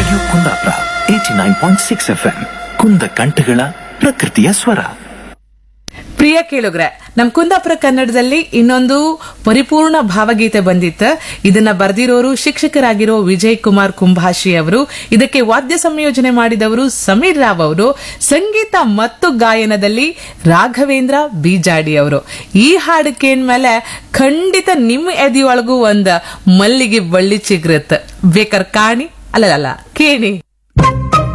radio Kundapura eighty nine point six F M ಕುಂದ ಕಂಠಗಳ ಪ್ರಕೃತಿಯ ಸ್ವರ ಪ್ರಿಯ ಕೇಳುಗ್ರೆ ನಮ್ ಕುಂದಾಪುರ ಕನ್ನಡದಲ್ಲಿ ಇನ್ನೊಂದು ಪರಿಪೂರ್ಣ ಭಾವಗೀತೆ ಬಂದಿತ್ತು ಇದನ್ನ ಬರೆದಿರೋರು ಶಿಕ್ಷಕರಾಗಿರೋ ವಿಜಯ್ ಕುಮಾರ್ ಕುಂಭಾಷಿ ಅವರು ಇದಕ್ಕೆ ವಾದ್ಯ ಸಂಯೋಜನೆ ಮಾಡಿದವರು ಸಮೀರ್ ರಾವ್ ಅವರು ಸಂಗೀತ ಮತ್ತು ಗಾಯನದಲ್ಲಿ ರಾಘವೇಂದ್ರ ಬೀಜಾಡಿ ಅವರು ಈ ಹಾಡು ಕೇಳ್ಮೇಲೆ ಖಂಡಿತ ನಿಮ್ಮ ಎದೆಯೊಳಗೂ ಒಂದ್ ಮಲ್ಲಿಗೆ ಬಳ್ಳಿ ಚಿಗ್ರತ್ ಬೇಕಾರ ಕಾಣಿ ಅಲ್ಲಲ್ಲ ಕೇಣಿ